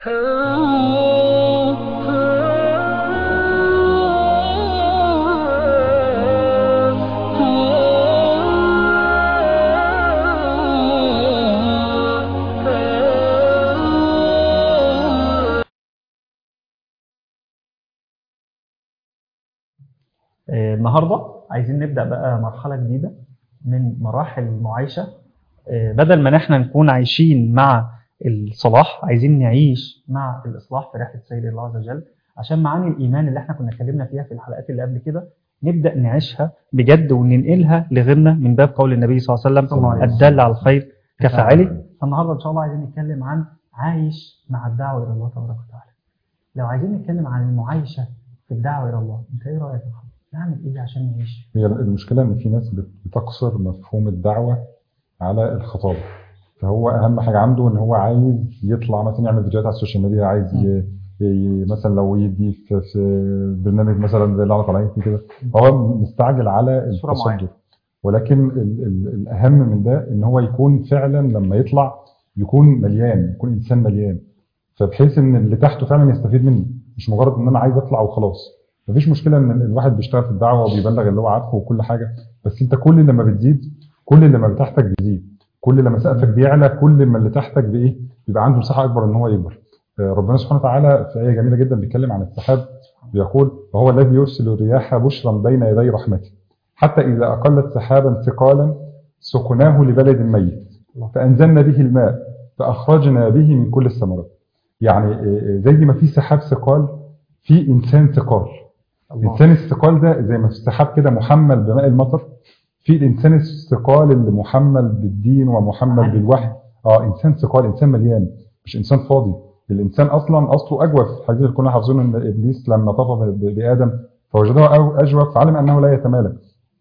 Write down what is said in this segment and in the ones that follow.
آه، النهارده عايزين نبدأ بقى مرحلة جديدة من مراحل المعايشة آه، بدل ما احنا نكون عايشين مع الصلاح عايزين نعيش مع الإصلاح في رحلة سيد الله عز وجل عشان معاني الإيمان اللي احنا كنا اتكلمنا فيها في الحلقات اللي قبل كده نبدأ نعيشها بجد وننقلها لغيرنا من باب قول النبي صلى الله عليه صلى الله وسلم عليه الدال على الخير كفاعله فالنهارده إن شاء الله عايزين نتكلم عن عايش مع الدعوة إلى الله تبارك وتعالى لو عايزين نتكلم عن المعايشة في الدعوة إلى الله أنت إيه رأيك يا محمد؟ نعمل إيه عشان نعيش؟ هي المشكلة إن في ناس بت- بتقصر مفهوم الدعوة على الخطاب فهو أهم حاجة عنده إن هو عايز يطلع مثلا يعمل فيديوهات على السوشيال ميديا عايز ي... ي... مثلا لو يدي في, في برنامج مثلا زي اللي احنا طالعين فيه كده هو مستعجل على صورة معينة. التصدر ولكن ال... ال... الأهم من ده إن هو يكون فعلا لما يطلع يكون مليان يكون إنسان مليان فبحيث إن اللي تحته فعلا يستفيد منه مش مجرد إن أنا عايز أطلع وخلاص مفيش مشكله ان الواحد بيشتغل في الدعوه وبيبلغ اللي هو عارفه وكل حاجه بس انت كل لما بتزيد كل لما بتاعتك بيزيد كل لما سقفك بيعلى كل ما اللي تحتك بايه بيبقى عنده مساحه اكبر ان هو يكبر آه، ربنا سبحانه وتعالى في ايه جميله جدا بيتكلم عن السحاب بيقول وهو الذي يرسل الرياح بشرا بين يدي رحمته حتى اذا اقلت سحابا ثقالا سقناه لبلد ميت فانزلنا به الماء فاخرجنا به من كل الثمرات يعني آه، آه، زي ما في سحاب ثقال في انسان ثقال الانسان الثقال ده زي ما في السحاب كده محمل بماء المطر في الانسان الثقال اللي محمل بالدين ومحمل بالوحي اه انسان ثقال انسان مليان مش انسان فاضي الانسان اصلا اصله اجوف الحديث اللي كنا حافظينه ان ابليس لما طفى ب- بادم فوجده أو- اجوف فعلم انه لا يتمالك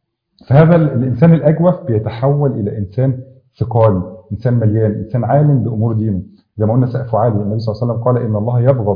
فهذا ال- الانسان الاجوف بيتحول الى انسان ثقال انسان مليان انسان عالم بامور دينه زي ما قلنا سقف عالي النبي صلى الله عليه وسلم قال ان الله يبغض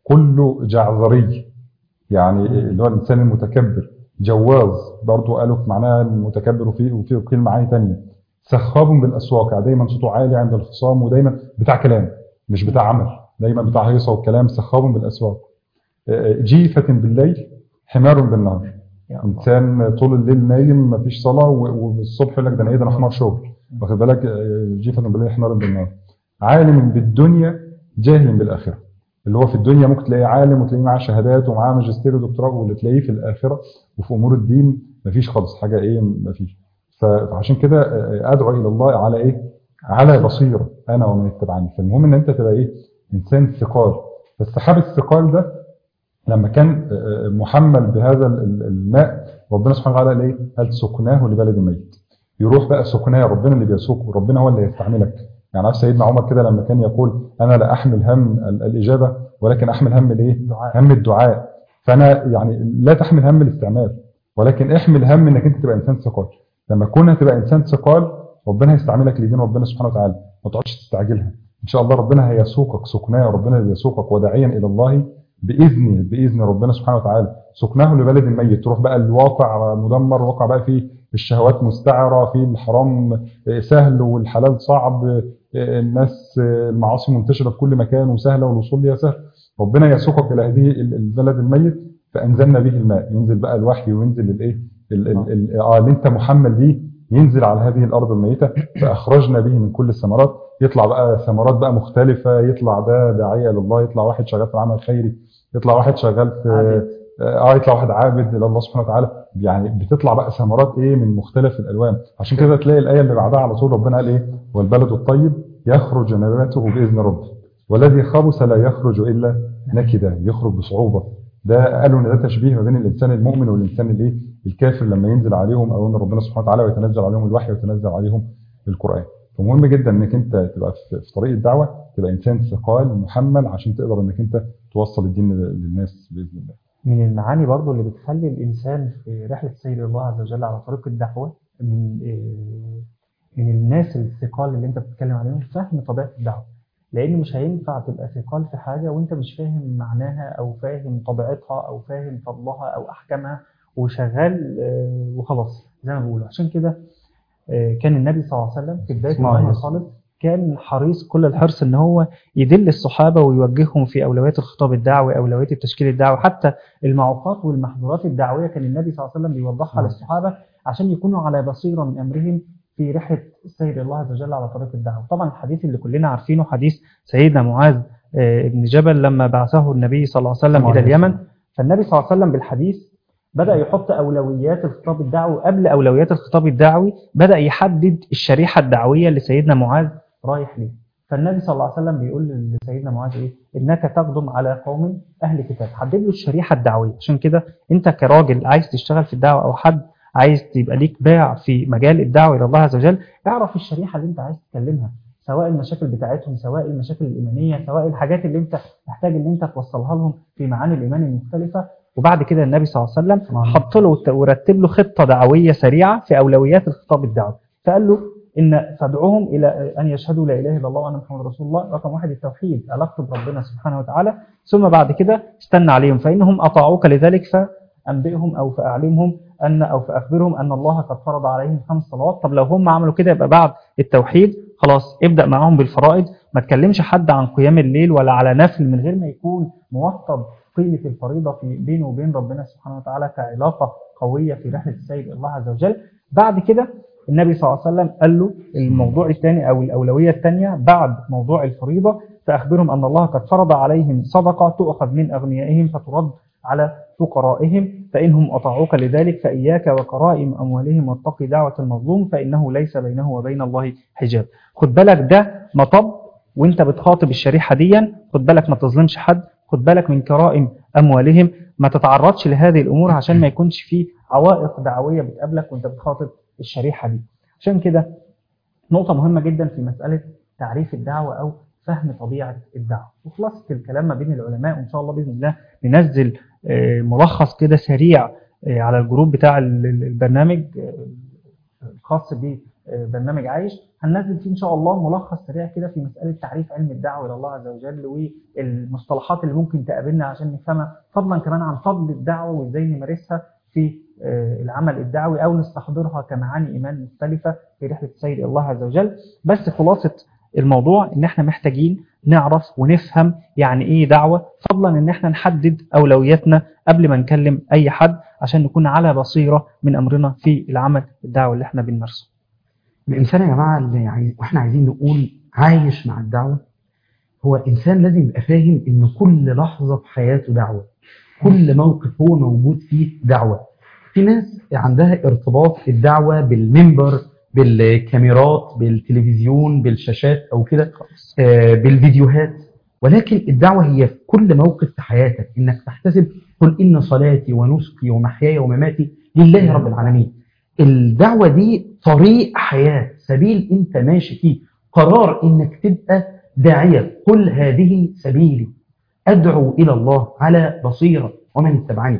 كل جعذري يعني اللي هو الانسان المتكبر جواز برضه قالوا في معناها المتكبر وفي وفي قيل معاني ثانيه سخاب بالاسواق يعني دايما صوته عالي عند الخصام ودايما بتاع كلام مش بتاع عمل دايما بتاع هيصه والكلام سخاب بالاسواق آه، جيفة بالليل حمار بالنهار يا الله. انسان طول الليل نايم مفيش صلاه و- والصبح يقول لك ده انا ايه ده انا حمار شغل واخد بالك آه، جيفة بالليل حمار بالنهار عالم بالدنيا جاهل بالاخره اللي هو في الدنيا ممكن تلاقيه عالم وتلاقيه معاه شهادات ومعاه ماجستير ودكتوراه واللي تلاقيه في الاخره وفي امور الدين مفيش خالص حاجه ايه مفيش ف- فعشان كده آه، ادعو الى الله على ايه؟ على بصيره انا ومن اتبعني فالمهم ان انت تبقى ايه؟ انسان ثقال فالسحاب الثقال ده لما كان آه، آه، محمل بهذا ال- ال- الماء ربنا سبحانه وتعالى قال ايه؟ قال سقناه لبلد ميت يروح بقى سقناه ربنا اللي بيسوقه ربنا هو اللي يستعملك يعني عارف سيدنا عمر كده لما كان يقول انا لا احمل هم ال- الاجابه ولكن احمل هم الايه؟ دعاء. هم الدعاء فانا يعني لا تحمل هم الاستعمال ولكن احمل هم انك انت تبقى انسان ثقال لما تكون هتبقى انسان ثقال ربنا هيستعملك لدين ربنا سبحانه وتعالى ما تقعدش تستعجلها ان شاء الله ربنا هيسوقك سقناه ربنا اللي يسوقك وداعيا الى الله باذن باذن ربنا سبحانه وتعالى سقناه لبلد ميت تروح بقى الواقع مدمر واقع بقى فيه الشهوات مستعره فيه الحرام سهل والحلال صعب الناس المعاصي منتشره في كل مكان وسهله والوصول ليها سهل ربنا يسوقك الى هذه البلد الميت فانزلنا به الماء ينزل بقى الوحي وينزل الايه ال- ال- ال- اه اللي انت محمل بيه ينزل على هذه الارض الميته فاخرجنا به من كل الثمرات يطلع بقى ثمرات بقى مختلفه يطلع ده داعيه لله يطلع واحد شغال في العمل الخيري يطلع واحد شغال في عابد. اه يطلع واحد عابد الى الله سبحانه وتعالى يعني بتطلع بقى ثمرات ايه من مختلف الالوان عشان كده تلاقي الايه اللي بعدها على طول ربنا قال ايه والبلد الطيب يخرج نباته باذن ربه والذي خبث لا يخرج الا نكدا يخرج بصعوبه ده قالوا ان ده تشبيه ما بين الانسان المؤمن والانسان الايه الكافر لما ينزل عليهم او ان ربنا سبحانه وتعالى ويتنزل عليهم الوحي ويتنزل عليهم القران فمهم جدا انك انت تبقى في في طريق الدعوه تبقى انسان ثقال محمل عشان تقدر انك انت توصل الدين للناس باذن الله من المعاني برضو اللي بتخلي الإنسان في رحلة سير الله عز وجل على طريق الدعوة من آه، من الناس الثقال اللي أنت بتتكلم عليهم فهم طبيعة الدعوة لأن مش هينفع تبقى ثقال في حاجة وأنت مش فاهم معناها أو فاهم طبيعتها أو فاهم فضلها أو أحكامها وشغال آه، وخلاص زي ما بيقولوا عشان كده آه، كان النبي صلى الله عليه وسلم في بداية صلى الله عليه الأمر وسلم. خالص كان حريص كل الحرص ان هو يدل الصحابه ويوجههم في اولويات الخطاب الدعوي اولويات التشكيل الدعوي حتى المعوقات والمحظورات الدعويه كان النبي صلى الله عليه وسلم بيوضحها نعم. للصحابه عشان يكونوا على بصيره من امرهم في رحله السير الله عز وجل على طريق الدعوه طبعا الحديث اللي كلنا عارفينه حديث سيدنا معاذ آه، بن جبل لما بعثه النبي صلى الله عليه وسلم الى اليمن فالنبي صلى الله عليه وسلم بالحديث بدأ يحط أولويات الخطاب الدعوي قبل أولويات الخطاب الدعوي بدأ يحدد الشريحة الدعوية اللي سيدنا معاذ رايح ليه فالنبي صلى الله عليه وسلم بيقول لسيدنا معاذ إيه إنك تقدم على قوم أهل كتاب حدد له الشريحة الدعوية عشان كده أنت كراجل عايز تشتغل في الدعوة أو حد عايز تبقى ليك باع في مجال الدعوة إلى الله عز وجل اعرف الشريحة اللي أنت عايز تكلمها سواء المشاكل بتاعتهم سواء المشاكل الإيمانية سواء الحاجات اللي أنت محتاج إن أنت توصلها لهم في معاني الإيمان المختلفة وبعد كده النبي صلى الله عليه وسلم نعم. حط له وت- ورتب له خطة دعوية سريعة في أولويات الخطاب الدعوي فقال له إن فادعوهم إلى أن يشهدوا لا إله إلا الله وأن محمد رسول الله رقم واحد التوحيد علاقته بربنا سبحانه وتعالى ثم بعد كده استنى عليهم فإنهم أطاعوك لذلك فأنبئهم أو فأعلمهم أن أو فأخبرهم أن الله قد فرض عليهم خمس صلوات طب لو هم عملوا كده يبقى بعد التوحيد خلاص ابدأ معاهم بالفرائض ما تكلمش حد عن قيام الليل ولا على نفل من غير ما يكون موطد قيمة الفريضة في بينه وبين ربنا سبحانه وتعالى كعلاقة قوية في رحلة السيد الله عز وجل بعد كده النبي صلى الله عليه وسلم قال له الموضوع الثاني أو الأولوية الثانية بعد موضوع الفريضة فأخبرهم أن الله قد فرض عليهم صدقة تؤخذ من أغنيائهم فترد على فقرائهم فإنهم أطاعوك لذلك فإياك وكرائم أموالهم واتقي دعوة المظلوم فإنه ليس بينه وبين الله حجاب خد بالك ده مطب وانت بتخاطب الشريحة ديا خد بالك ما تظلمش حد خد بالك من كرائم أموالهم ما تتعرضش لهذه الأمور عشان ما يكونش في عوائق دعوية بتقابلك وانت بتخاطب الشريحة دي عشان كده نقطة مهمة جدا في مسألة تعريف الدعوة أو فهم طبيعة الدعوة وخلاصة الكلام ما بين العلماء وإن شاء الله بإذن الله ننزل آه، ملخص كده سريع آه، على الجروب بتاع ال- ال- البرنامج آه، الخاص ببرنامج عايش هننزل فيه إن شاء الله ملخص سريع كده في مسألة تعريف علم الدعوة إلى الله عز وجل والمصطلحات اللي ممكن تقابلنا عشان نفهمها فضلا كمان عن فضل الدعوة وإزاي نمارسها في آه، العمل الدعوي أو نستحضرها كمعاني إيمان مختلفة في رحلة سيد الله عز وجل بس خلاصة الموضوع إن إحنا محتاجين نعرف ونفهم يعني إيه دعوة فضلا إن إحنا نحدد أولوياتنا قبل ما نكلم أي حد عشان نكون على بصيرة من أمرنا في العمل الدعوي اللي إحنا بنمارسه الإنسان يا جماعة اللي عايز وإحنا عايزين نقول عايش مع الدعوة هو إنسان لازم يبقى فاهم إن كل لحظة في حياته دعوة كل موقف هو موجود فيه دعوة في ناس عندها ارتباط الدعوة بالمنبر بالكاميرات بالتلفزيون بالشاشات أو كده آه، بالفيديوهات ولكن الدعوة هي في كل موقف في حياتك إنك تحتسب قل إن صلاتي ونسكي ومحياي ومماتي لله رب العالمين الدعوة دي طريق حياة سبيل انت ماشي فيه قرار انك تبقى داعية قل هذه سبيلي ادعو الى الله على بصيرة ومن اتبعني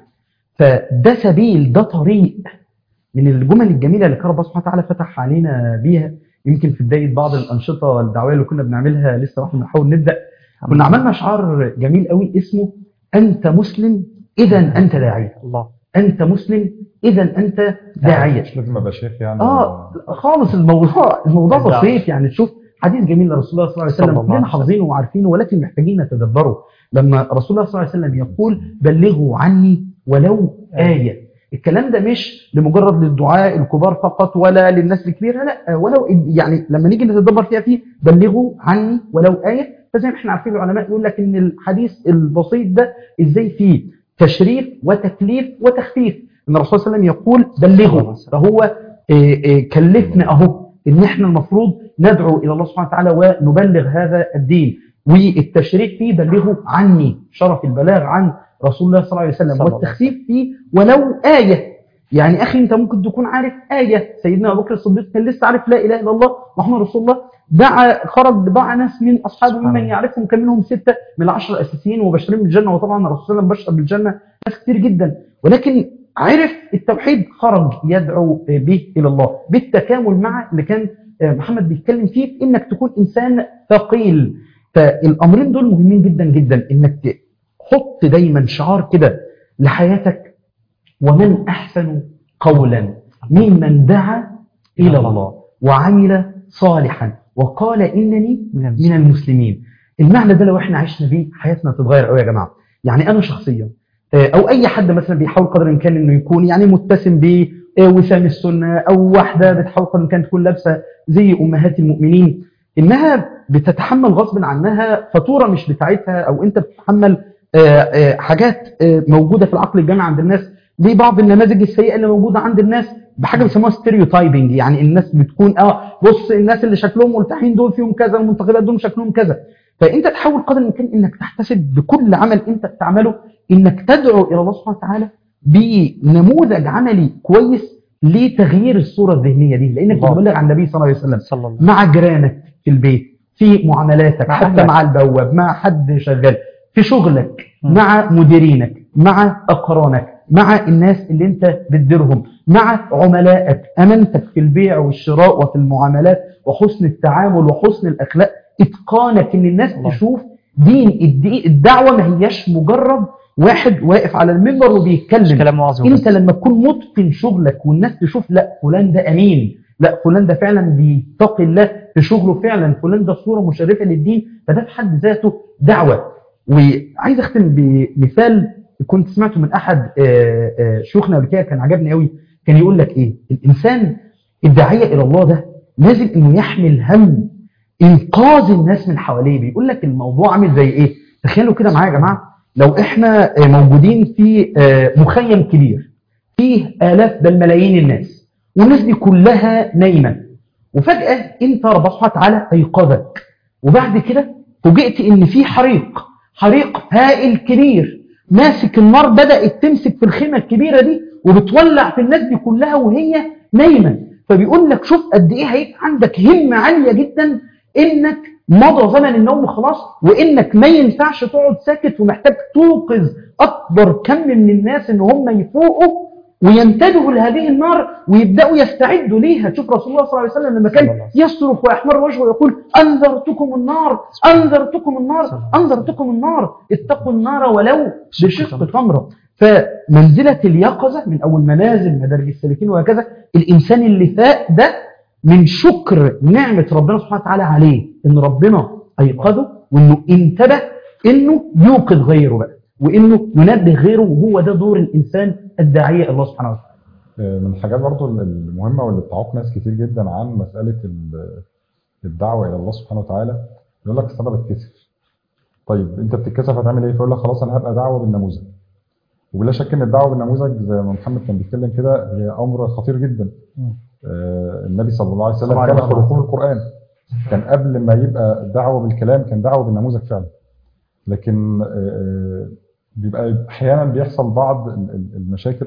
فده سبيل ده طريق من الجمل الجميلة اللي كان ربنا سبحانه وتعالى فتح علينا بيها يمكن في بداية بعض الأنشطة الدعوية اللي كنا بنعملها لسه واحنا بنحاول نبدأ كنا عملنا شعار جميل قوي اسمه أنت مسلم إذا أنت داعية الله أنت مسلم إذا أنت داعية مش لازم ابقى شيخ يعني اه خالص الموضوع الموضوع الدعوة. بسيط يعني تشوف حديث جميل لرسول الله صلى الله عليه صلى وسلم الله عليه كلنا وسلم. حافظينه وعارفينه ولكن محتاجين نتدبره لما رسول الله صلى الله عليه وسلم يقول بلغوا عني ولو آية الكلام ده مش لمجرد للدعاء الكبار فقط ولا للناس الكبيرة لا ولو يعني لما نيجي نتدبر فيها فيه بلغوا عني ولو آية فزي ما احنا عارفين العلماء يقول لك ان الحديث البسيط ده ازاي فيه تشريف وتكليف وتخفيف ان الرسول صلى الله عليه وسلم يقول بلغوا فهو إيه إيه كلفنا اهو ان احنا المفروض ندعو الى الله سبحانه وتعالى ونبلغ هذا الدين والتشريف فيه بلغوا عني شرف البلاغ عن رسول الله صلى الله عليه وسلم صلى الله عليه والتخفيف فيه ولو آية يعني أخي أنت ممكن تكون عارف آية سيدنا أبو بكر الصديق كان لسه عارف لا إله إلا الله محمد رسول الله دعا خرج دعا ناس من أصحابه سبحان ممن الله. يعرفهم كان منهم ستة من العشر الأساسيين وبشرين بالجنة وطبعا الرسول صلى الله عليه وسلم بشر بالجنة ناس كتير جدا ولكن عرف التوحيد خرج يدعو به إلى الله بالتكامل مع اللي كان محمد بيتكلم فيه إنك تكون إنسان ثقيل فالأمرين دول مهمين جدا جدا إنك حط دايما شعار كده لحياتك ومن أحسن قولا ممن دعا إلى الله وعمل صالحا وقال انني من من المسلمين. المسلمين المعنى ده لو احنا عشنا بيه حياتنا تتغير قوي يا جماعه يعني انا شخصيا آه، او اي حد مثلا بيحاول قدر الامكان انه يكون يعني متسم بوسام السنه او واحده بتحاول قدر الامكان تكون لابسه زي امهات المؤمنين انها بتتحمل غصب عنها فاتوره مش بتاعتها او انت بتتحمل آه، آه، حاجات آه، موجوده في العقل الجامعي عند الناس لبعض النماذج السيئه اللي موجوده عند الناس بحاجه بيسموها ستيريوتايبنج يعني الناس بتكون اه بص الناس اللي شكلهم ملتحين دول فيهم كذا والمنتخبات دول شكلهم كذا فانت تحاول قدر الامكان انك تحتسب بكل عمل انت بتعمله انك تدعو الى الله سبحانه وتعالى بنموذج عملي كويس لتغيير الصوره الذهنيه دي لانك الله. بتبلغ عن النبي صلى الله عليه وسلم صلى الله مع جيرانك في البيت في معاملاتك مع حتى أهلك. مع البواب مع حد شغال في شغلك م. مع مديرينك مع أقرانك مع الناس اللي انت بتديرهم مع عملائك أمانتك في البيع والشراء وفي المعاملات وحسن التعامل وحسن الأخلاق إتقانك إن الناس الله. تشوف دين الدي- الدعوة ما هياش مجرد واحد واقف على المنبر مش وبيتكلم كلام وعظ انت وبس. لما تكون متقن شغلك والناس تشوف لا فلان ده امين لا فلان ده فعلا بيتقي الله في شغله فعلا فلان ده صوره مشرفه للدين فده في حد ذاته دعوه وعايز اختم بمثال كنت سمعته من احد آه، آه، شيوخنا قبل كده كان عجبني قوي كان يقول لك ايه الانسان الداعيه الى الله ده لازم انه يحمل هم انقاذ الناس من حواليه بيقول لك الموضوع عامل زي ايه تخيلوا كده معايا يا جماعه لو احنا آه، موجودين في آه، مخيم كبير فيه آلاف بل ملايين الناس والناس دي كلها نايمة وفجأة انت ربنا سبحانه وتعالى أيقظك وبعد كده فوجئت ان في حريق حريق هائل كبير ماسك النار بدأت تمسك في الخيمة الكبيرة دي وبتولع في الناس دي كلها وهي نايمة فبيقول لك شوف قد ايه هيبقى عندك همة عالية جدا انك مضى زمن النوم خلاص وانك ما ينفعش تقعد ساكت ومحتاج توقظ اكبر كم من الناس ان هم يفوقوا وينتبهوا لهذه النار ويبداوا يستعدوا ليها تشوف رسول الله صلى الله عليه وسلم لما صلى الله كان عليه وسلم. يصرخ ويحمر وجهه ويقول انذرتكم النار انذرتكم النار صلى الله عليه وسلم. انذرتكم النار اتقوا النار ولو شق بشق تمرة. تمره فمنزله اليقظه من اول منازل مدارج السالكين وهكذا الانسان اللي فاق ده من شكر نعمه ربنا سبحانه وتعالى عليه ان ربنا ايقظه وانه انتبه انه يوقظ غيره بقى وانه ينبه غيره وهو ده دور الانسان الداعيه الله سبحانه وتعالى من الحاجات برضو المهمة واللي بتعوق ناس كتير جدا عن مسألة ال- الدعوة إلى الله سبحانه وتعالى يقول لك أصل أنا بتكسف طيب أنت بتتكسف هتعمل إيه؟ فيقول لك خلاص أنا هبقى دعوة بالنموذج وبلا شك إن الدعوة بالنموذج زي ما محمد كان بيتكلم كده هي أمر خطير جدا مم. آه، النبي صلى الله عليه صلى وسلم الله كان عليه وسلم. خلقه القرآن كان قبل ما يبقى دعوة بالكلام كان دعوة بالنموذج فعلا لكن آه، آه، بيبقى أحيانا بيحصل بعض ال- ال- المشاكل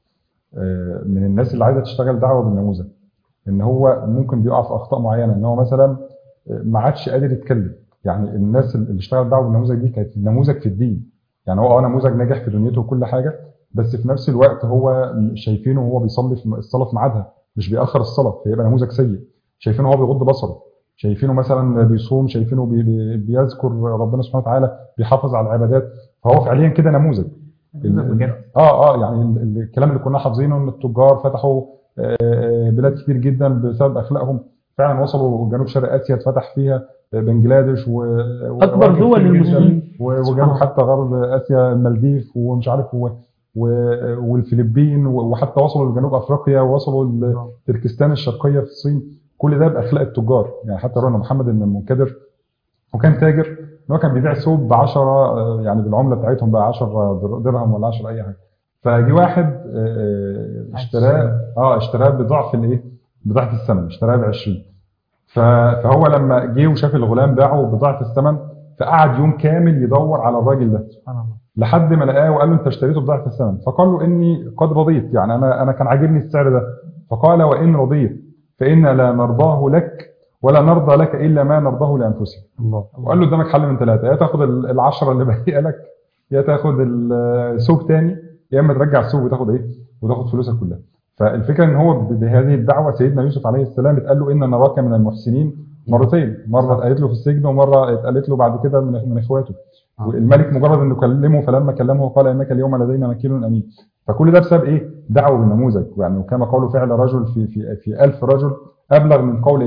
آه، من الناس اللي عايزه تشتغل دعوه بالنموذج ان هو ممكن بيقع في اخطاء معينه ان هو مثلا آه، ما عادش قادر يتكلم يعني الناس اللي اشتغل دعوه بالنموذج دي كانت نموذج في الدين يعني هو اه نموذج ناجح في دنيته وكل حاجه بس في نفس الوقت هو شايفينه وهو بيصلي في الصلاه في ميعادها مش بيأخر الصلاه فيبقى نموذج سيء شايفينه هو بيغض بصره شايفينه مثلا بيصوم شايفينه بي بي بيذكر ربنا سبحانه وتعالى بيحافظ على العبادات فهو فعليا كده نموذج بجد. اه اه يعني ال- ال- الكلام اللي كنا حافظينه ان التجار فتحوا آه، آه، بلاد كتير جدا بسبب اخلاقهم فعلا وصلوا جنوب شرق اسيا اتفتح فيها آه، بنجلاديش و و- أكبر وأماكن دول كتير جداً. المسلمين. و- سبحان وجنوب الله. حتى غرب اسيا المالديف ومش عارف و و- والفلبين و- وحتى وصلوا لجنوب افريقيا ووصلوا لتركستان الشرقيه في الصين كل ده باخلاق التجار يعني حتى رونا محمد بن المنكدر وكان تاجر ان هو كان بيبيع ثوب ب 10 يعني بالعمله بتاعتهم بقى 10 درهم ولا 10 اي حاجه فجي واحد آه، اشتراه اه اشتراه بضعف الايه؟ بضعف الثمن اشتراه ب 20 ف- فهو لما جه وشاف الغلام باعه بضعف الثمن فقعد يوم كامل يدور على الراجل ده سبحان الله لحد ما لقاه وقال له انت اشتريته بضعف الثمن فقال له اني قد رضيت يعني انا انا كان عاجبني السعر ده فقال وان رضيت فإنا لا نرضاه لك ولا نرضى لك الا ما نرضاه لانفسنا الله وقال له قدامك حل من ثلاثه يا تاخد ال- العشره اللي باقيه لك يا تاخد السوق تاني يا اما ترجع السوق وتاخد ايه وتاخد فلوسك كلها فالفكره ان هو ب- بهذه الدعوه سيدنا يوسف عليه السلام اتقال له ان نراك من المحسنين مرتين مره اتقالت له في السجن ومره اتقالت له بعد كده من من اخواته آه. والملك مجرد انه كلمه فلما كلمه قال انك اليوم لدينا مكين امين فكل ده بسبب ايه دعوه بالنموذج يعني وكما قول فعل رجل في في في 1000 رجل ابلغ من قول ايه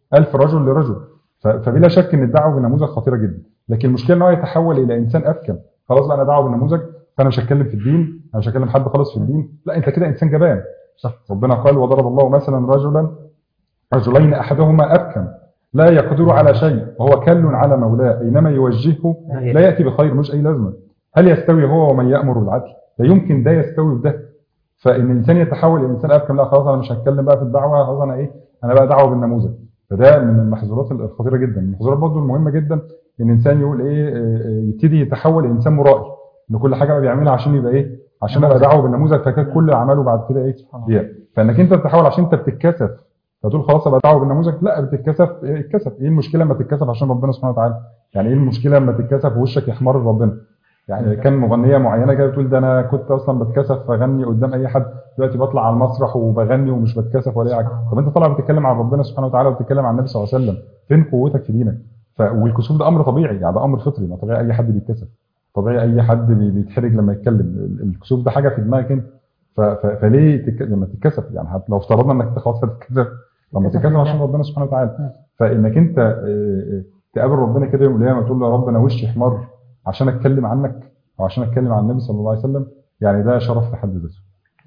ألف رجل لرجل ف- فبلا شك ان الدعوه بالنموذج خطيره جدا لكن المشكله ان هو يتحول الى انسان افكم خلاص بقى انا دعوه بالنموذج فانا مش هتكلم في الدين انا مش هكلم حد خالص في الدين لا انت كده انسان جبان صح. ربنا قال وضرب الله مثلا رجلا رجلين احدهما ابكم لا يقدر على شيء وهو كل على مولاه اينما يوجهه لا ياتي بخير مش اي لازمه هل يستوي هو ومن يامر بالعدل لا يمكن ده يستوي بده فان الانسان يتحول الى انسان ابكم لا خلاص انا مش هتكلم بقى في الدعوه خلاص انا ايه انا بقى دعوه بالنموذج فده من المحظورات الخطيره جدا من المحظورات برضه المهمه جدا ان الانسان يقول ايه آه، آه، يبتدي يتحول انسان مرائي ان كل حاجه بقى بيعملها عشان يبقى ايه عشان ابقى دعوه بالنموذج فكان كل اعماله بعد كده ايه رياء فانك انت تتحول عشان انت بتتكسف فتقول خلاص ابقى دعوه بالنموذج لا بتتكسف إيه اتكسف ايه المشكله لما تتكسف عشان ربنا سبحانه وتعالى يعني ايه المشكله لما تتكسف ووشك يحمر لربنا يعني كان مغنيه معينه كده بتقول ده انا كنت اصلا بتكسف اغني قدام اي حد دلوقتي بطلع على المسرح وبغني ومش بتكسف ولا اي حاجه طب انت طالع بتتكلم عن ربنا سبحانه وتعالى وبتتكلم عن النبي صلى الله عليه وسلم فين قوتك في دينك ف... والكسوف ده امر طبيعي يعني ده امر فطري ما طبيعي اي حد بيتكسف طبيعي اي حد بي- بيتحرج لما يتكلم ال- الكسوف ده حاجه في دماغك انت ف... ف... فليه تك... لما تتكسف يعني حتى لو افترضنا انك خلاص هتتكسف لما تتكسف تتكسف لله. عشان ربنا سبحانه وتعالى فانك انت آه، آه، تقابل ربنا كده يوم القيامه تقول له يا رب انا وشي احمر عشان اتكلم عنك او عشان اتكلم عن النبي صلى الله عليه وسلم يعني ده شرف في حد ذاته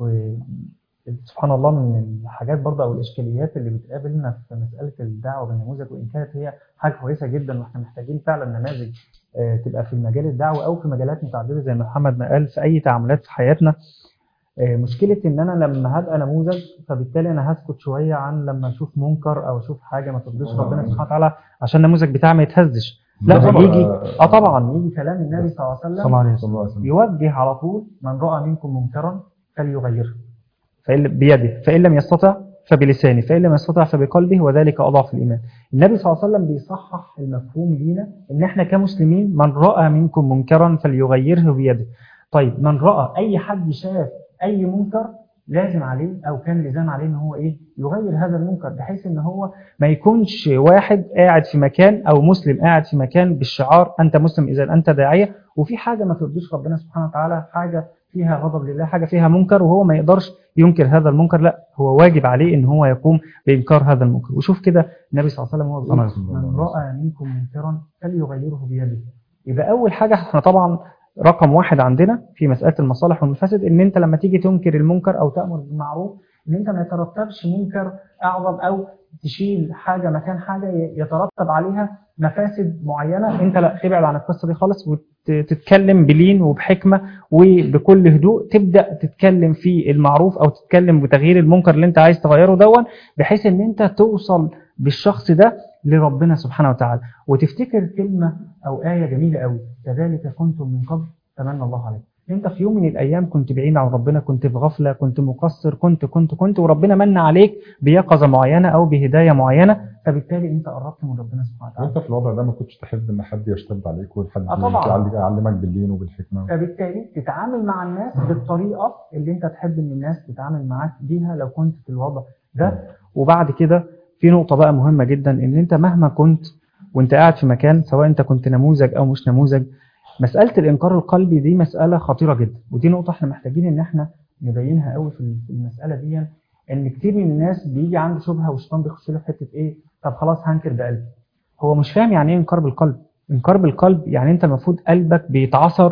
وسبحان الله من الحاجات برضه او الاشكاليات اللي بتقابلنا في مساله الدعوه بالنموذج وان كانت هي حاجه كويسه جدا واحنا محتاجين فعلا نماذج آه، تبقى في مجال الدعوه او في مجالات متعدده زي ما محمد ما قال في اي تعاملات في حياتنا آه، مشكله ان انا لما هبقى نموذج فبالتالي انا هسكت شويه عن لما اشوف منكر او اشوف حاجه ما ترضيش ربنا سبحانه وتعالى عشان النموذج بتاعي ما يتهزش لا ده هو طبعا- يجي اه طبعا يجي كلام النبي صلى الله عليه صلى وسلم الله عليه صلى وسلم الله عليه وسلم يوجه على طول من رأى منكم منكرا فليغيره فإن بيده فإن لم يستطع فبلسانه فإن لم يستطع فبقلبه وذلك أضعف الإيمان النبي صلى الله عليه وسلم بيصحح المفهوم لينا إن إحنا كمسلمين من رأى منكم منكرا فليغيره بيده طيب من رأى أي حد شاف أي منكر لازم عليه أو كان لزام عليه إن هو إيه يغير هذا المنكر بحيث إن هو ما يكونش واحد قاعد في مكان أو مسلم قاعد في مكان بالشعار أنت مسلم إذا أنت داعية وفي حاجة ما ترضيش ربنا سبحانه وتعالى حاجة فيها غضب لله حاجة فيها منكر وهو ما يقدرش ينكر هذا المنكر لا هو واجب عليه ان هو يقوم بإنكار هذا المنكر وشوف كده النبي صلى الله عليه وسلم هو بيقول صلى الله عليه من وسلم. رأى منكم منكرا فليغيره بيده يبقى أول حاجة احنا طبعا رقم واحد عندنا في مسألة المصالح والمفاسد ان انت لما تيجي تنكر المنكر او تأمر بالمعروف ان انت ما يترتبش منكر اعظم او تشيل حاجة مكان حاجة يترتب عليها مفاسد معينة انت لا تبعد عن القصة دي خالص وتتكلم بلين وبحكمة وبكل هدوء تبدأ تتكلم في المعروف او تتكلم بتغيير المنكر اللي انت عايز تغيره دون بحيث ان انت توصل بالشخص ده لربنا سبحانه وتعالى وتفتكر كلمة او آية جميلة قوي كذلك كنتم من قبل تمنى الله عليكم انت في يوم من الايام كنت بعيد عن ربنا كنت في غفله كنت مقصر كنت كنت كنت وربنا من عليك بيقظه معينه او بهدايه معينه فبالتالي انت قربت من ربنا سبحانه وتعالى وانت في الوضع ده ما كنتش تحب ان حد يشتد عليك وحد آه طبعاً. يعلي- يعلمك باللين وبالحكمه فبالتالي تتعامل مع الناس بالطريقه اللي انت تحب ان الناس تتعامل معاك بيها لو كنت في الوضع ده وبعد كده في نقطه بقى مهمه جدا ان انت مهما كنت وانت قاعد في مكان سواء انت كنت نموذج او مش نموذج مساله الانكار القلبي دي مساله خطيره جدا ودي نقطه احنا محتاجين ان احنا نبينها قوي في في المساله دي ان كتير من الناس بيجي عنده شبهه والشيطان بيخش له في حته ايه طب خلاص هنكر بقلبي هو مش فاهم يعني ايه انكار بالقلب انكار بالقلب يعني انت المفروض قلبك بيتعصر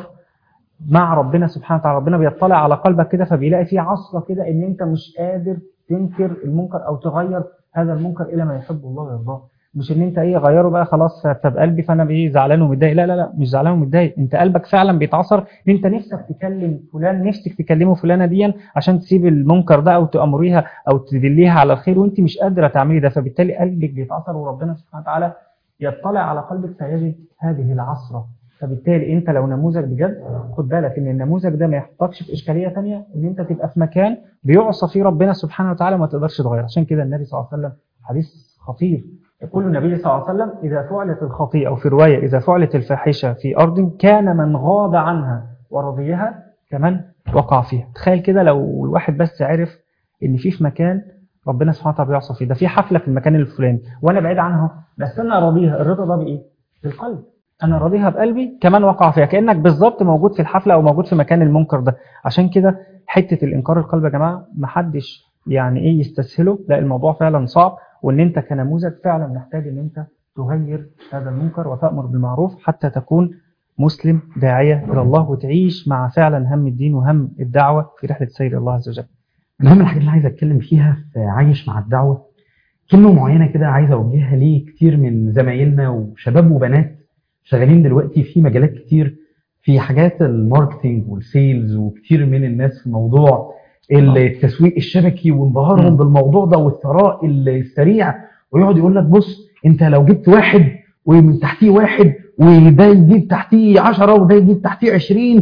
مع ربنا سبحانه وتعالى ربنا بيطلع على قلبك كده فبيلاقي فيه عصره كده ان انت مش قادر تنكر المنكر او تغير هذا المنكر الى ما يحب الله ويرضاه مش ان انت ايه غيره بقى خلاص فبقلبي فانا بايه زعلان ومتضايق لا لا لا مش زعلان ومتضايق انت قلبك فعلا بيتعصر ان انت نفسك تكلم فلان نفسك تكلمه فلانه دي عشان تسيب المنكر ده او تامريها او تدليها على الخير وانت مش قادره تعملي ده فبالتالي قلبك بيتعصر وربنا سبحانه وتعالى يطلع على قلبك فيجد هذه العصره فبالتالي انت لو نموذج بجد خد بالك ان النموذج ده ما يحطكش في اشكاليه ثانيه ان انت تبقى في مكان بيعصى فيه ربنا سبحانه وتعالى وما تقدرش تغيره عشان كده النبي صلى الله عليه وسلم حديث خطير يقول النبي صلى الله عليه وسلم إذا فعلت الخطيئة أو في رواية إذا فعلت الفاحشة في أرض كان من غاب عنها ورضيها كمن وقع فيها تخيل كده لو الواحد بس عرف إن في في مكان ربنا سبحانه وتعالى بيعصى فيه ده في حفلة في المكان الفلاني وأنا بعيد عنها بس أنا راضيها الرضا ده بإيه؟ بالقلب أنا راضيها بقلبي كمان وقع فيها كأنك بالظبط موجود في الحفلة أو موجود في مكان المنكر ده عشان كده حتة الإنكار القلب يا جماعة محدش يعني ايه يستسهله لا الموضوع فعلا صعب وان انت كنموذج فعلا محتاج ان انت تغير هذا المنكر وتأمر بالمعروف حتى تكون مسلم داعية إلى الله وتعيش مع فعلا هم الدين وهم الدعوة في رحلة سير الله عز وجل من اهم الحاجات اللي عايز اتكلم فيها في عايش مع الدعوه كلمه معينه كده عايز اوجهها ليه كتير من زمايلنا وشباب وبنات شغالين دلوقتي في مجالات كتير في حاجات الماركتينج والسيلز وكتير من الناس في موضوع التسويق الشبكي وانبهارهم م. بالموضوع ده والثراء السريع ويقعد يقول لك بص انت لو جبت واحد ومن تحتيه واحد وده يجيب تحتيه 10 وده يجيب تحتيه 20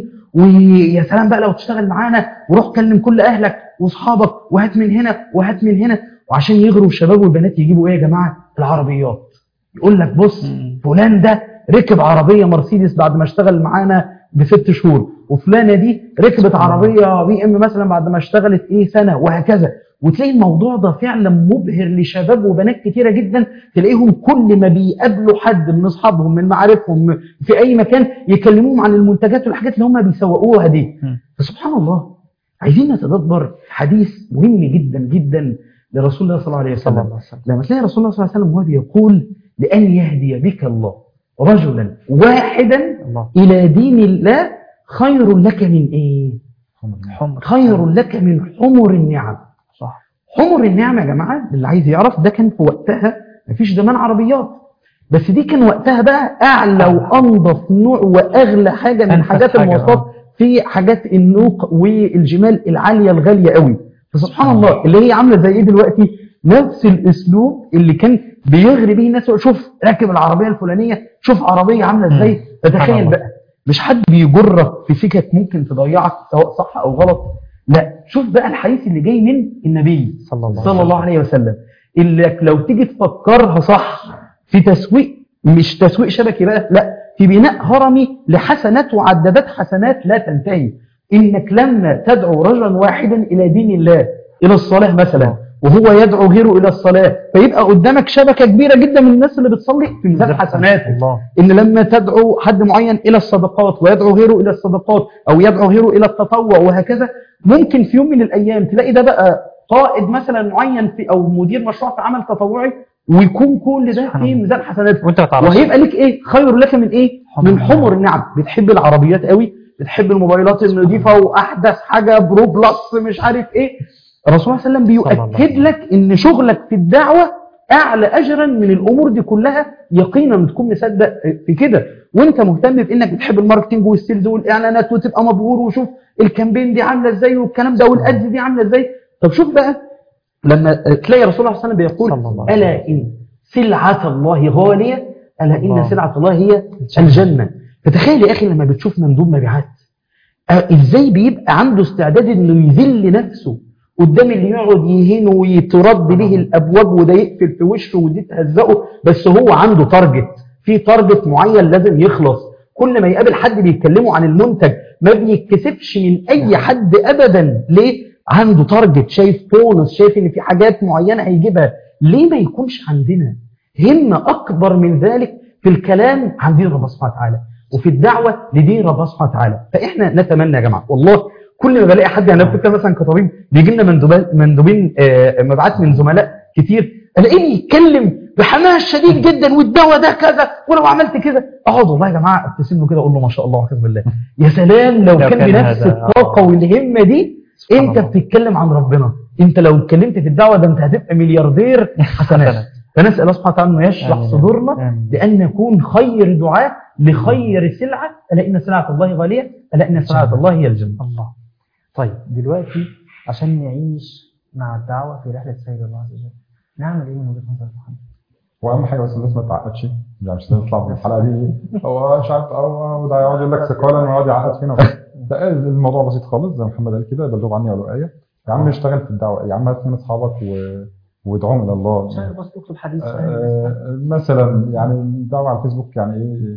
ويا سلام بقى لو تشتغل معانا وروح كلم كل اهلك واصحابك وهات من هنا وهات من هنا وعشان يغروا الشباب والبنات يجيبوا ايه يا جماعه العربيات يقول لك بص مم. فلان ده ركب عربيه مرسيدس بعد ما اشتغل معانا بست شهور وفلانه دي ركبت عربيه بي ام مثلا بعد ما اشتغلت ايه سنه وهكذا وتلاقي الموضوع ده فعلا مبهر لشباب وبنات كتيره جدا تلاقيهم كل ما بيقابلوا حد من اصحابهم من معارفهم في اي مكان يكلموهم عن المنتجات والحاجات اللي هم بيسوقوها دي مم. فسبحان الله عايزين نتدبر حديث مهم جدا جدا لرسول الله صلى الله عليه صلى وسلم الله عليه وسلم لما تلاقي رسول الله صلى الله عليه وسلم وهو بيقول لأن يهدي بك الله رجلا واحدا الله إلى دين الله خير لك من إيه؟ حمر خير لك من حمر النعم صح حمر النعم يا جماعة اللي عايز يعرف ده كان في وقتها مفيش زمان عربيات بس دي كان وقتها بقى أعلى وأنظف نوع وأغلى حاجة من أنفس حاجات حاجة، المواصلات آه. في حاجات النوق والجمال العالية الغالية قوي فسبحان الله اللي هي عاملة زي ايه دلوقتي نفس الاسلوب اللي كان بيغري به الناس شوف راكب العربية الفلانية شوف عربية عاملة ازاي سبحان فتخيل الله. بقى مش حد بيجرك في سكك ممكن تضيعك سواء صح او غلط لا شوف بقى الحديث اللي جاي من النبي صلى الله صلى الله عليه وسلم اللي لو تيجي تفكرها صح في تسويق مش تسويق شبكي بقى لا في بناء هرمي لحسنات وعدادات حسنات لا تنتهي انك لما تدعو رجلا واحدا الى دين الله الى الصلاه مثلا وهو يدعو غيره الى الصلاه فيبقى قدامك شبكه كبيره جدا من الناس اللي بتصلي في ميزان حسناتك الله ان لما تدعو حد معين الى الصدقات ويدعو غيره الى الصدقات او يدعو غيره الى التطوع وهكذا ممكن في يوم من الايام تلاقي ده بقى قائد مثلا معين في او مدير مشروع في عمل تطوعي ويكون كل ده سبحان في الله. ميزان حسناتك وانت بتعرف وهيبقى لك ايه خير لك من ايه حمر من حمر النعم بتحب العربيات قوي بتحب الموبايلات النظيفه واحدث حاجه برو بلس مش عارف ايه الرسول صلى الله عليه وسلم صلى الله بيؤكد عليه لك ان شغلك في الدعوه اعلى اجرا من الامور دي كلها يقينا تكون مصدق في كده وانت مهتم بانك بتحب الماركتنج والسيلز والاعلانات وتبقى مبهور وشوف الكامبين دي عامله ازاي والكلام ده والادز دي عامله ازاي طب شوف بقى لما تلاقي رسول الله صلى الله عليه وسلم بيقول صلى الله عليه الا ان سلعه الله غاليه الا ان الله. سلعه الله هي الجنه فتخيل يا اخي لما بتشوف مندوب مبيعات آه، ازاي بيبقى عنده استعداد انه يذل نفسه قدام اللي يقعد يهينه ويترد به الابواب وده يقفل في وشه ودي تهزقه بس هو عنده تارجت في تارجت معين لازم يخلص كل ما يقابل حد بيتكلموا عن المنتج ما بيتكسفش من اي حد ابدا ليه عنده تارجت شايف بونس شايف ان في حاجات معينه هيجيبها ليه ما يكونش عندنا همه اكبر من ذلك في الكلام عن دين ربنا سبحانه وتعالى وفي الدعوه لدين ربنا سبحانه وتعالى فاحنا نتمنى يا جماعه والله كل ما بلاقي حد يعني أنا فكره مثلا كطبيب بيجي لنا مندوبات مندوبين آه، مبيعات من زملاء كتير الاقيه يتكلم بحماس شديد جدا والدواء ده كذا ولو عملت كده اقعد والله يا جماعه ابتسم له كده اقول له ما شاء الله وحسب بالله يا سلام لو, لو كان, كان بنفس هذا- الطاقه والهمه دي سبحان انت الله. بتتكلم عن ربنا انت لو اتكلمت في الدعوه ده انت هتبقى ملياردير حسنات حسنات. فنسال الله سبحانه وتعالى انه يشرح آمين. صدورنا آمين. لان نكون خير دعاء لخير سلعه الا ان سلعه الله غاليه الا ان سلعه الله هي الجنه الله طيب دلوقتي عشان نعيش مع الدعوة في رحلة سير الله عز وجل نعمل ايه من وجهة نظر محمد؟ واهم حاجه بس الناس ما تعقدش يعني مش لازم تطلع من الحلقه دي هو مش عارف هو ده يقعد يقول لك سكالا ويقعد يعقد فينا ده الموضوع بسيط خالص زي ما محمد قال كده بلغ عني ولو ايه يا عم اشتغل في الدعوه يا عم هات من اصحابك و... وادعوهم الى الله شغل بس اكتب حديث آه، مثلا يعني الدعوه على الفيسبوك يعني ايه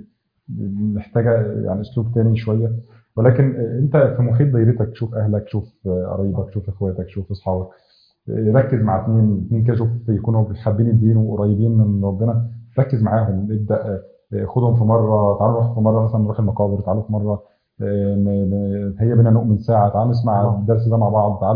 محتاجه يعني اسلوب تاني شويه ولكن انت في محيط دايرتك شوف اهلك شوف قرايبك شوف اخواتك شوف اصحابك ركز مع اثنين اثنين كده شوف يكونوا حابين الدين وقريبين من ربنا ركز معاهم ابدا خدهم في مره تعالوا نروح في مره مثلا نروح المقابر تعالوا في مره ن- ن- هيا بنا نؤمن ساعه تعالوا نسمع الله. الدرس ده مع بعض تعالوا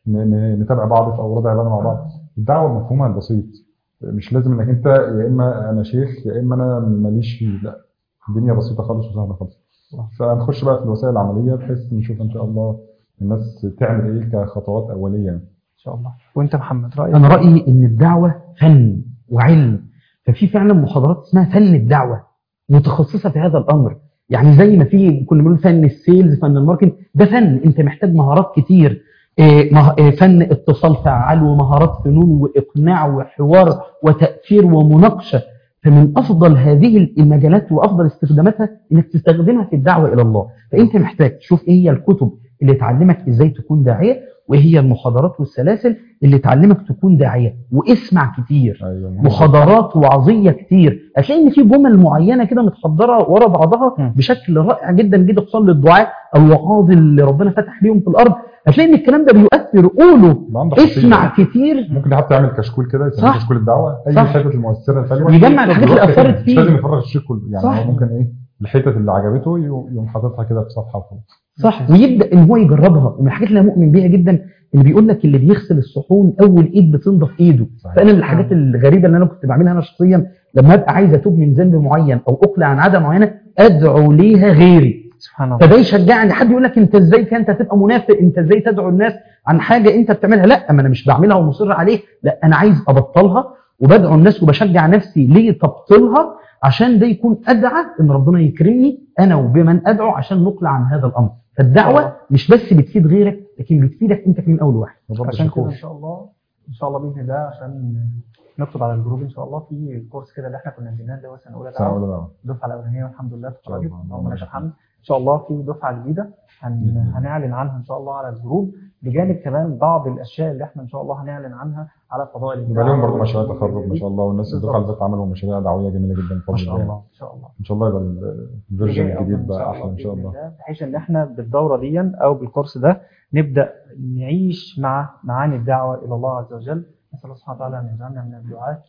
ن- ن- نتابع بعض في اوراد عباده مع بعض الدعوه مفهومها البسيط مش لازم انك انت يا اما انا شيخ يا اما انا ماليش فيه لا الدنيا بسيطه خالص وسهله خالص فنخش بقى في الوسائل العمليه بحيث نشوف ان شاء الله الناس تعمل ايه كخطوات اوليه يعني. ان شاء الله وانت محمد رايك انا رايي ان الدعوه فن وعلم ففي فعلا محاضرات اسمها فن الدعوه متخصصه في هذا الامر يعني زي ما في كنا بنقول فن السيلز فن الماركتنج ده فن انت محتاج مهارات كتير إيه، مه- إيه، فن اتصال فعال ومهارات فنون واقناع وحوار وتاثير ومناقشه فمن افضل هذه المجالات وافضل استخداماتها انك تستخدمها في الدعوه الى الله فانت محتاج تشوف ايه هي الكتب اللي تعلمك ازاي تكون داعيه وايه هي المحاضرات والسلاسل اللي تعلمك تكون داعيه واسمع كتير ايوه محاضرات وعظيه كتير هتلاقي ان في جمل معينه كده متحضره ورا بعضها مم. بشكل رائع جدا جدا خصوصا للدعاء الوعاظ اللي ربنا فتح ليهم في الارض هتلاقي ان الكلام ده بيؤثر قوله يبقى عندك خطير. اسمع كتير ممكن حتى يعمل كشكول كده يسميه صح. كشكول الدعوه اي صح. حته المؤثره الحلوه يجمع الحاجات اللي اثرت مش فيه لازم يفرغ الشيء كله يعني صح. هو ممكن ايه الحتت اللي عجبته يقوم يقوم حاططها كده في صفحه وخلاص صح ويبدا ان هو يجربها ومن الحاجات اللي انا مؤمن بيها جدا اللي بيقول لك اللي بيغسل الصحون اول ايد بتنضف ايده صحيح. فانا من الحاجات الغريبه اللي انا كنت بعملها انا شخصيا لما ابقى عايز اتوب من ذنب معين او اقلع عن عاده معينه ادعو ليها غيري سبحان الله فده يشجعني حد يقول لك انت ازاي كده انت هتبقى منافق انت ازاي تدعو الناس عن حاجه انت بتعملها لا ما انا مش بعملها ومصر عليه لا انا عايز ابطلها وبدعو الناس وبشجع نفسي لتبطيلها عشان ده يكون ادعى ان ربنا يكرمني انا وبمن ادعو عشان نقلع عن هذا الامر فالدعوه مش بس بتفيد غيرك لكن بتفيدك انت كمان اول واحد رب عشان كده شكور ان شاء الله ان شاء الله باذن الله عشان نكتب على الجروب ان شاء الله في الكورس كده اللي احنا كنا اديناه اللي هو سنه اولى سنه دعوه اولى دعوه الدفعه الاولانيه والحمد لله شاء اتخرجت الله. اللهم لك الحمد ان شاء الله في دفعه جديده هن... بإذن الله. هنعلن عنها ان شاء الله على الجروب بجانب كمان بعض الاشياء اللي احنا ان شاء الله هنعلن عنها على فضائل يبقى لهم برضه الدعوة مشاريع والجروب تخرج ما الجديد. شاء الله والناس بالظبط. الدفعه اللي فاتت عملوا مشاريع دعويه جميله جدا ما بفضل شاء الله الله ان شاء الله ان شاء الله يبقى ال- الفيرجن جاي أفضل الجديد بقى احلى ان شاء بإذن الله بحيث ان احنا بالدوره دي او بالكورس ده نبدا نعيش مع معاني الدعوه الى الله عز وجل نسال الله سبحانه وتعالى ان يجعلنا من الدعاة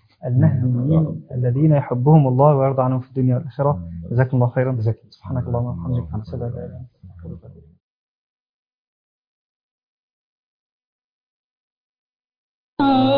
المهديين الذين يحبهم الله ويرضى عنهم في الدنيا والاخره جزاكم الله خيرا سبحانك اللهم وبحمدك اشهد ان لا اله الا انت أستغفرك وأتوب إليك. آه